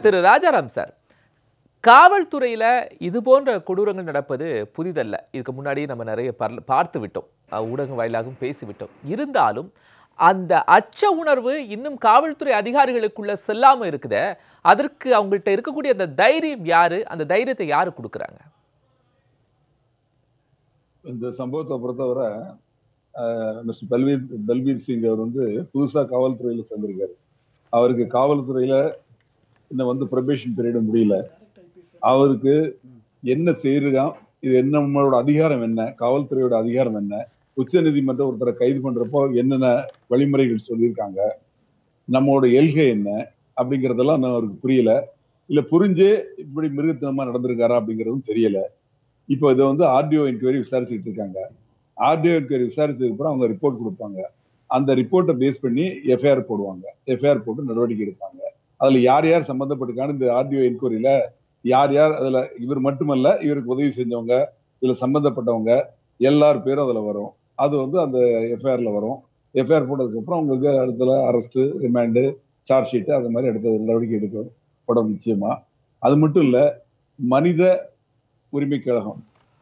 திரு Rajaram sir காவல்துறையில இது போன்ற கொடூரங்கள் நடப்பது புதிதல்ல இதுக்கு முன்னாடி நம்ம நிறைய பர்ல- பார்த்து விட்டோம் அஹ் ஊடகம் வாயிலாகவும் பேசிவிட்டோம் இருந்தாலும் அந்த அச்ச உணர்வு இன்னும் காவல்துறை அதிகாரிகளுக்குள்ள செல்லாம இருக்குதே அதற்கு அவங்கள்ட்ட இருக்கக்கூடிய அந்த தைரியம் யாரு அந்த தைரியத்தை யாரு கொடுக்குறாங்க இந்த சம்பவத்தை பொறுத்தவரை மிஸ்டர் பல்வீர் பல்வீர் சிங் அவர் வந்து புதுசா காவல்துறையில சேர்ந்திருக்காரு அவருக்கு காவல்துறையில இன்னும் வந்து ப்ரொபேஷன் பீரியட் முடியல அவருக்கு என்ன செய்யறதா இது என்ன நம்மளோட அதிகாரம் என்ன காவல்துறையோட அதிகாரம் என்ன உச்ச நீதிமன்றம் ஒருத்தரை கைது பண்றப்போ என்னென்ன வழிமுறைகள் சொல்லியிருக்காங்க நம்மளோட எல்கை என்ன அப்படிங்கறதெல்லாம் இன்னும் அவருக்கு புரியல இல்ல புரிஞ்சே இப்படி மிருகத்தனமா நடந்திருக்காரா அப்படிங்கறதும் தெரியல இப்போ இதை வந்து ஆர்டிஓ என்கொயரி விசாரிச்சுட்டு இருக்காங்க ஆர்டிஓ என்கொயரி விசாரிச்சதுக்கு அப்புறம் அவங்க ரிப்போர்ட் கொடுப்பாங்க அந்த ரிப்போர்ட்டை பேஸ் பண்ணி எஃப்ஐஆர் போடுவாங்க எஃப்ஐஆர் போட்டு நடவடிக்கை எடுப்பாங்க அதுல யார் யார் சம்பந்தப்பட்டிருக்கான்னு இந்த ஆர்டிஓ என்கொயரியில யார் யார் அதுல இவர் மட்டுமல்ல இவருக்கு உதவி செஞ்சவங்க இதுல சம்பந்தப்பட்டவங்க எல்லார் பேரும் அதுல வரும் அது வந்து அந்த எஃப்ஐஆர்ல வரும் எஃப்ஐஆர் போட்டதுக்கு அப்புறம் அவங்களுக்கு அடுத்தல அரெஸ்ட் ரிமாண்டு சார்ஜ் ஷீட் அது மாதிரி அடுத்த நடவடிக்கை எடுக்கப்படும் நிச்சயமா அது மட்டும் இல்ல மனித உரிமை கழகம்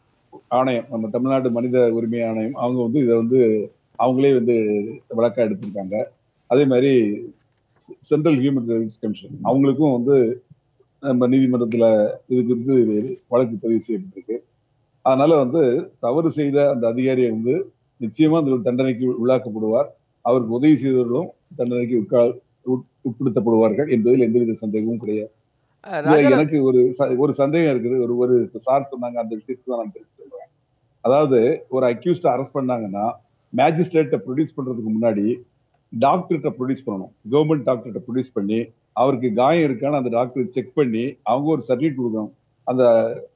ஆணையம் நம்ம தமிழ்நாடு மனித உரிமை ஆணையம் அவங்க வந்து இதை வந்து அவங்களே வந்து வழக்கா எடுத்திருக்காங்க அதே மாதிரி சென்ட்ரல் ஹியூமன் ரைட்ஸ் கமிஷன் அவங்களுக்கும் வந்து நம்ம நீதிமன்றத்துல இது குறித்து வழக்கு பதிவு செய்யப்பட்டிருக்கு அதனால வந்து தவறு செய்த அந்த அதிகாரியை வந்து நிச்சயமா அந்த தண்டனைக்கு உள்ளாக்கப்படுவார் அவருக்கு உதவி செய்தவர்களும் தண்டனைக்கு உட்கா உட்- உட்படுத்தப்படுவார்கள் என்பதில் எந்தவித சந்தேகமும் கிடையாது அஹ் இல்ல, ராஜாராம் எனக்கு ஒரு ச- ஒரு சந்தேகம் இருக்குது ஒரு ஒரு சார் சொன்னாங்க அந்த விஷயத்தை தான் நான் தெரிஞ்சு சொல்றேன் அதாவது ஒரு அக்யூஸ்ட் அரெஸ்ட் பண்ணாங்கன்னா மேஜிஸ்ட்ரேட்டை ப்ரொடியூஸ் பண்றதுக்கு முன்னாடி டாக்டர்கிட்ட ப்ரொடியூஸ் பண்ணணும் கவர்மெண்ட் டாக்டர்கிட்ட ப்ரொடியூஸ் பண்ணி அவருக்கு காயம் இருக்கான்னு அந்த டாக்டர் செக் பண்ணி அவங்க ஒரு சர்டிஃபிகேட் கொடுக்கணும் அந்த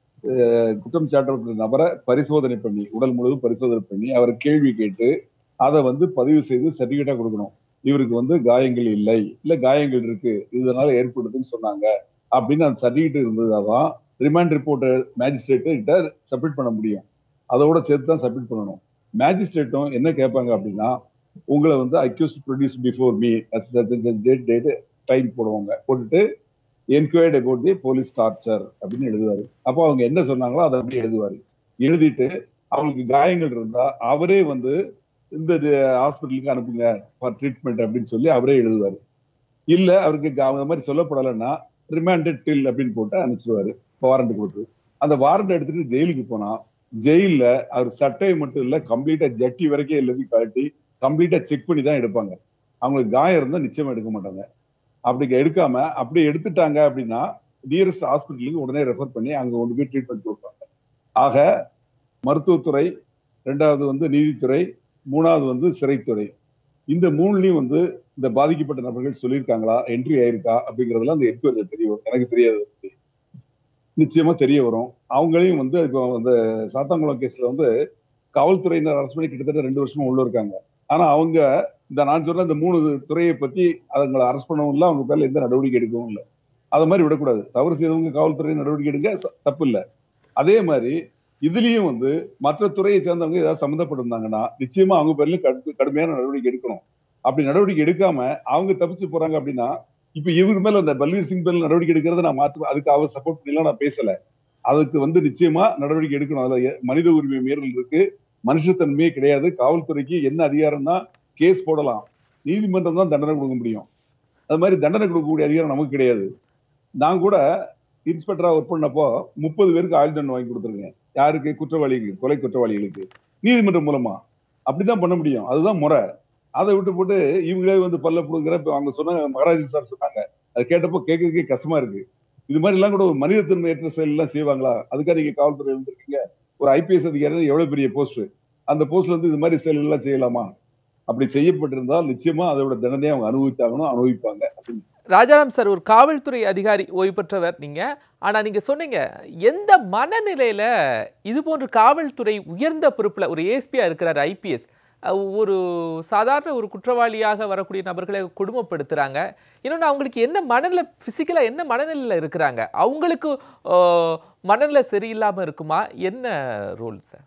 அஹ், குற்றம் சாட்டப்பட்ட நபரை பரிசோதனை பண்ணி உடல் முழுவதும் பரிசோதனை பண்ணி அவரை கேள்வி கேட்டு அதை வந்து பதிவு செய்து சர்டிஃபிகேட்டா கொடுக்கணும் இவருக்கு வந்து காயங்கள் இல்லை இல்ல காயங்கள் இருக்கு இதனால ஏற்படுதுன்னு சொன்னாங்க அப்படின்னு அந்த சர்டிஃபிகேட் இருந்ததாதான் ரிமாண்ட் ரிப்போர்ட்டை மேஜிஸ்ட்ரேட்டு கிட்ட சப்மிட் பண்ண முடியும் அதோட சேர்த்து தான் சப்மிட் பண்ணணும் மேஜிஸ்ட்ரேட்டும் என்ன கேட்பாங்க அப்படின்னா உங்களை வந்து accused produce before me date date time போடுவாங்க போட்டுட்டு enquired about the police torture அப்படின்னு எழுதுவாரு அப்போ அவங்க என்ன சொன்னாங்களோ அதை அப்படியே எழுதுவாரு எழுதிட்டு அவங்களுக்கு காயங்கள் இருந்தா அவரே வந்து இந்த ஹாஸ்பிட்டலுக்கு அனுப்புங்க ஃபார் ட்ரீட்மெண்ட் அப்படின்னு சொல்லி அவரே எழுதுவாரு இல்ல அவருக்கு கா- அந்த மாதிரி சொல்லப்படலைன்னா ரிமாண்டட் டில் அப்படின்னு போட்டு அனுப்பிச்சிருவாரு வாரண்ட் கொடுத்து அந்த வாரண்ட் எடுத்துட்டு ஜெயிலுக்கு போனா ஜெயில்ல அவர் சட்டையை மட்டும் இல்ல கம்ப்ளீட்டா ஜட்டி வரைக்கும் எல்லாத்தையும் கழட்டி கம்ப்ளீட்டா செக் பண்ணி தான் எடுப்பாங்க அவங்களுக்கு காயம் இருந்தா நிச்சயமா எடுக்க மாட்டாங்க அப்படி எடுக்காம அப்படி எடுத்துட்டாங்க அப்படின்னா நியரஸ்ட் ஹாஸ்பிட்டலுக்கு உடனே ரெஃபர் பண்ணி அங்க கொண்டு போய் ட்ரீட்மெண்ட் கொடுப்பாங்க ஆக மருத்துவத்துறை ரெண்டாவது வந்து நீதித்துறை மூணாவது வந்து சிறைத்துறை இந்த மூணுலயும் வந்து இந்த பாதிக்கப்பட்ட நபர்கள் சொல்லியிருக்காங்களா என்ட்ரி ஆயிருக்கா அப்படிங்கறதெல்லாம் அந்த என்கொயரி தெரிய வரும் எனக்கு தெரியாது அதை பத்தி. நிச்சயமா தெரிய வரும் அவங்களையும் வந்து இப்போ அந்த சாத்தாங்குளம் கேஸ்ல வந்து காவல்துறையினர் அரசு பண்ணி கிட்டத்தட்ட ரெண்டு வருஷமா உள்ள இருக்காங்க ஆனா அவங்க இந்த நான் சொன்ன இந்த மூணு துறையை பத்தி அவங்களை அரெஸ்ட் பண்ணவும் இல்லை அவங்க பேர்ல எந்த நடவடிக்கை எடுக்கவும் இல்லை அது மாதிரி விடக்கூடாது தவறு செய்தவங்க காவல்துறை நடவடிக்கை எடுக்க ச- தப்பு இல்லை அதே மாதிரி இதுலயும் வந்து மற்ற துறையை சேர்ந்தவங்க ஏதாவது சம்மந்தப்பட்டிருந்தாங்கன்னா நிச்சயமா அவங்க பேர்ல கடு- கடுமையான நடவடிக்கை எடுக்கணும் அப்படி நடவடிக்கை எடுக்காம அவங்க தப்பிச்சு போறாங்க அப்படின்னா இப்ப இவர் மேல அந்த பல்வீர் சிங் பேர்ல நடவடிக்கை எடுக்கிறத நான் மாற்று அதுக்கு அவர் சப்போர்ட் பண்ணலாம் நான் பேசல அதுக்கு வந்து நிச்சயமா நடவடிக்கை எடுக்கணும் அதுல எ- மனித உரிமை மீறல் இருக்கு மனுஷத்தன்மையே கிடையாது காவல்துறைக்கு என்ன அதிகாரம்னா கேஸ் போடலாம் நீதிமன்றம் தான் தண்டனை கொடுக்க முடியும் அது மாதிரி தண்டனை கொடுக்கக்கூடிய அதிகாரம் நமக்கு கிடையாது நான் கூட இன்ஸ்பெக்டரா ஒர்க் பண்ணப்போ முப்பது பேருக்கு ஆயுள் தண்டனை வாங்கி கொடுத்துருக்கேன் யாருக்கு குற்றவாளிகளுக்கு கொலை குற்றவாளிகளுக்கு நீதிமன்றம் மூலமா அப்படிதான் பண்ண முடியும் அதுதான் முறை அதை விட்டு போட்டு இவங்களே வந்து பல்ல புடுங்கிற இப்ப அவங்க சொன்னாங்க மகாராஜி சார் சொன்னாங்க அது கேட்டப்போ கேட்கறதுக்கே கஷ்டமா இருக்கு இது மாதிரி எல்லாம் கூட ஒரு மனிதத்தன்மையற்ற செயல் எல்லாம் செய்வாங்களா அதுக்காக நீங்க காவல்துறை இருந்திருக்கீங்க ஒரு ஐபிஎஸ் அதிகாரி எவ்வளவு பெரிய போஸ்ட் அந்த போஸ்ட்ல வந்து இது மாதிரி செயல் எல்லாம் செய்யலாமா அப்படி செய்யப்பட்டிருந்தால் நிச்சயமா அதோட தண்டனையை அவங்க அனுபவித்தாங்கன்னு அனுபவிப்பாங்க அப்படின்னு ராஜாராம் சார் ஒரு காவல்துறை அதிகாரி ஓய்வு பெற்றவர் நீங்க ஆனா நீங்க சொன்னீங்க எந்த மனநிலையில இது போன்ற காவல்துறை உயர்ந்த பொறுப்புல ஒரு ஏஎஸ்பியா இருக்கிறார் ஐபிஎஸ் ஒரு சாதாரண ஒரு குற்றவாளியாக வரக்கூடிய நபர்களை கொடுமைப்படுத்துறாங்க இன்னொன்று அவங்களுக்கு என்ன மனநிலை பிசிக்கலா என்ன மனநிலையில இருக்கிறாங்க அவங்களுக்கு ஆஹ், மனநிலை சரியில்லாம இருக்குமா என்ன ரோல் சார்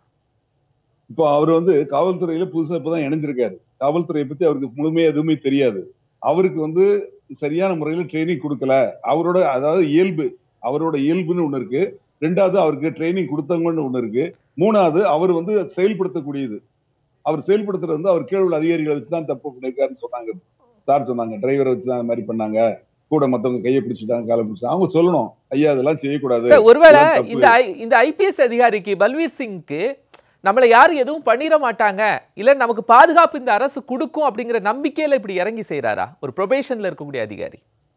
இப்போ அவர் வந்து காவல்துறையில புதுசா இப்பதான் இணைஞ்சிருக்காரு காவல்துறையை பத்தி அவருக்கு முழுமையா எதுவுமே தெரியாது அவருக்கு வந்து சரியான முறையில் ட்ரைனிங் கொடுக்கல அவரோட அதாவது இயல்பு அவரோட இயல்புன்னு ஒண்ணு இருக்கு ரெண்டாவது அவருக்கு ட்ரைனிங் கொடுத்தவங்கன்னு ஒண்ணு இருக்கு மூணாவது அவர் வந்து செயல்படுத்தக்கூடியது அவர் செயல்படுத்துறது வந்து அவர் கீழ் உள்ள அதிகாரிகளை வச்சு தான் தப்பு பண்ணிருக்காருன்னு சொன்னாங்க சார் சொன்னாங்க டிரைவரை வச்சு தான் அந்த மாதிரி பண்ணாங்க கூட மத்தவங்க கையை பிடிச்சிட்டாங்க காலை பிடிச்ட்டாங்க அவங்க சொல்லணும் ஐயா அதெல்லாம் செய்யக்கூடாது சார் ஒருவேளை இதெல்லாம் தப்பு. இந்த ஐ- இந்த ஐபிஎஸ் அதிகாரிக்கு பல்வீர் சிங்க்கு நம்மளை யாரும் எதுவும் பண்ணிட மாட்டாங்க இல்ல நமக்கு பாதுகாப்பு இந்த அரசு கொடுக்கும் அப்படிங்கிற நம்பிக்கையில இப்படி இறங்கி செய்றாரா ஒரு ப்ரொபேஷன்ல இருக்கக்கூடிய அதிகாரி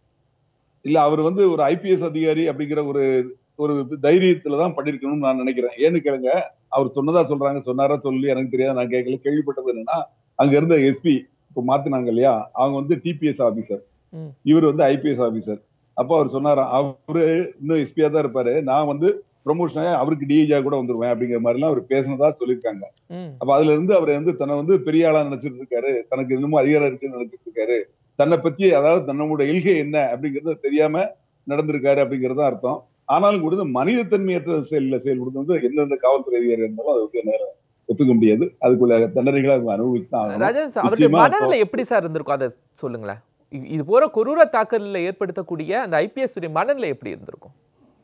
இல்ல அவர் வந்து ஒரு ஐபிஎஸ் அதிகாரி அப்படிங்கிற ஒரு ஒரு தைரியத்துல தான் பண்ணிருக்கணும்னு நான் நினைக்கிறேன் ஏன்னு கேளுங்க அவர் சொன்னதா சொல்றாங்க சொன்னாரா சொல்லி எனக்கு தெரியாது நான் கேட்கல கேள்விப்பட்டது என்னன்னா அங்க இருந்த எஸ்பி இப்போ மாத்தினாங்க இல்லையா அவங்க வந்து டிபிஎஸ் ஆபீசர் ம். இவர் வந்து ஐபிஎஸ் ஆபீசர் அப்போ அவர் சொன்னாராம் அவரு இன்னும் எஸ்பியா தான் இருப்பாரு நான் வந்து ப்ரொமோஷன் அவருக்கு டிஐஜா கூட வந்துருவேன் அப்படிங்கிற மாதிரி எல்லாம் அவர் பேசினதா சொல்லியிருக்காங்க ம் அப்ப அதுல இருந்து அவர் வந்து தன்னை வந்து பெரிய ஆளா நினைச்சிட்டு இருக்காரு தனக்கு இன்னமும் அதிகாரம் இருக்குன்னு நினைச்சிட்டு இருக்காரு தன்னை பத்தி அதாவது தன்னோட எல்கை என்ன அப்படிங்கறது தெரியாம நடந்திருக்காரு அப்படிங்கறது தான் அர்த்தம் ஆனாலும் கூட இந்த மனிதத்தன்மையற்ற செயல்ல செயல்படுறது வந்து எந்தெந்த காவல்துறை அதிகாரி இருந்தாலும் அது வந்து என்னால ஒத்துக்க முடியாது அதுக்குள்ள தண்டனைகளை அவங்க அனுபவிச்சு தான் ஆகணும் ராஜன் சார் அவருடைய நிச்சயமா மனநிலை எப்படி சார் இருந்திருக்கும் அதை சொல்லுங்களேன் இ- இது போற கொரூர தாக்கல்ல ஏற்படுத்தக்கூடிய அந்த ஐபிஎஸ் உடைய மனநிலை எப்படி இருந்திருக்கும்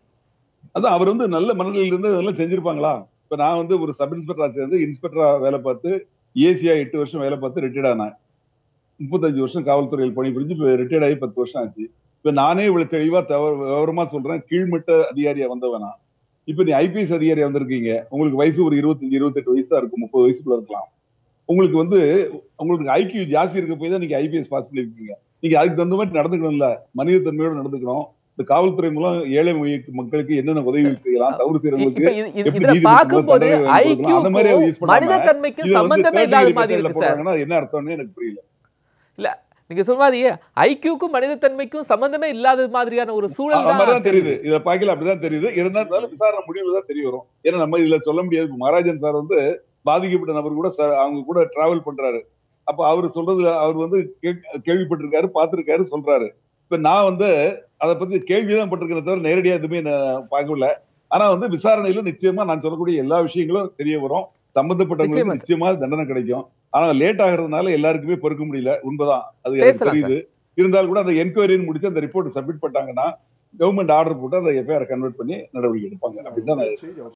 அதான் அவர் வந்து நல்ல மனநிலையில இருந்து அதெல்லாம் செஞ்சிருப்பாங்களா இப்ப நான் வந்து ஒரு சப் இன்ஸ்பெக்டரா சேர்ந்து இன்ஸ்பெக்டரா வேலை பார்த்து ஏசியா எட்டு வருஷம் வேலை பார்த்து ரிட்டையர்ட் ஆனேன் முப்பத்தஞ்சு வருஷம் காவல்துறையில் பணிபுரிஞ்சு இப்போ ரிட்டையர்ட் ஆகி பத்து வருஷம் ஆச்சு இப்ப நானே இவ்வளவு தெளிவா தவ- விவரமா சொல்றேன் கீழ்மட்ட அதிகாரியா வந்தவனா இப்ப நீ ஐபிஎஸ் அதிகாரியா வந்திருக்கீங்க உங்களுக்கு வயசு ஒரு இருபத்தஞ்சு இருபத்தெட்டு வயசு தான் இருக்கும் முப்பது வயசுக்குள்ள இருக்கலாம் உங்களுக்கு வந்து உங்களுக்கு ஐக்கியூ ஜாஸ்தி இருக்க போய் தான் நீங்க ஐபிஎஸ் பாஸ் பண்ணிருக்கீங்க நீங்க அதுக்கு தகுந்த மாதிரி நடந்துக்கணும்ல மனிதத்தன்மையோட நடந்துக்கணும் இந்த காவல்துறை மூலம் ஏழை மொழி- மக்களுக்கு என்னென்ன உதவிகள் செய்யலாம் தவறு இ- செய்யறவங்களுக்கு இப்ப இது- இது- எப்படி இதுல நீதிமன்றத்துல பார்க்கும்போது தண்டனை கொடுக்கலாம், அந்த மாதிரி use ஐக்கியூக்கும் பண்ணாம மனிதத்தன்மைக்கும் இது வந்து சம்பந்தமே third இல்லாத degree மாதிரி method ல இருக்கு சார் போடுறாங்கன்னா என்ன அர்த்தம்னு எனக்கு புரியல நீங்க சொன்ன மாதிரி ஐக்கியூக்கும் மனிதத்தன்மைக்கும் சம்பந்தமே இல்லாத மாதிரியான ஒரு சூழல் அந்த மாதிரி தான் தான் தெரியுது தெரியுது இத பாக்கல அப்படிதான் தெரியுது இருந்தாலும் விசாரணை முடிவு தான் தெரிய வரும் ஏன்னா நம்ம இதுல சொல்ல முடியாது இப்ப மகாராஜன் சார் வந்து பாதிக்கப்பட்ட நபர் கூட ச- அவங்க கூட டிராவல் பண்றாரு அப்ப அவர் சொல்றதுல அவர் வந்து கேக்- கேள்விப்பட்டிருக்காரு பார்த்திருக்காரு சொல்றாரு இப்ப நான் வந்து அதை பத்தி கேள்விதான் பட்டிருக்கிறத தவிர நேரடியா எதுவுமே நான் பார்க்கல ஆனா வந்து விசாரணையில நிச்சயமா நான் சொல்லக்கூடிய எல்லா விஷயங்களும் தெரிய வரும் சம்பந்தப்பட்டவங்களுக்கு நிச்சயமா சார். நிச்சயமா தண்டனை கிடைக்கும் ஆனா லேட் ஆகுறதுனால எல்லாருக்குமே பொறுக்க முடியல உண்மைதான் அது எனக்கு பேசலாம் தெரியுது இருந்தாலும் கூட அந்த என்கொயரின்னு முடிச்சு அந்த ரிப்போர்ட் சப்மிட் பண்ணிட்டாங்கன்னா கவர்மெண்ட் ஆர்டர் போட்டு அதை எஃப்ஐஆர் கன்வெர்ட் பண்ணி நடவடிக்கை எடுப்பாங்க அப்படின்னு தான் நான்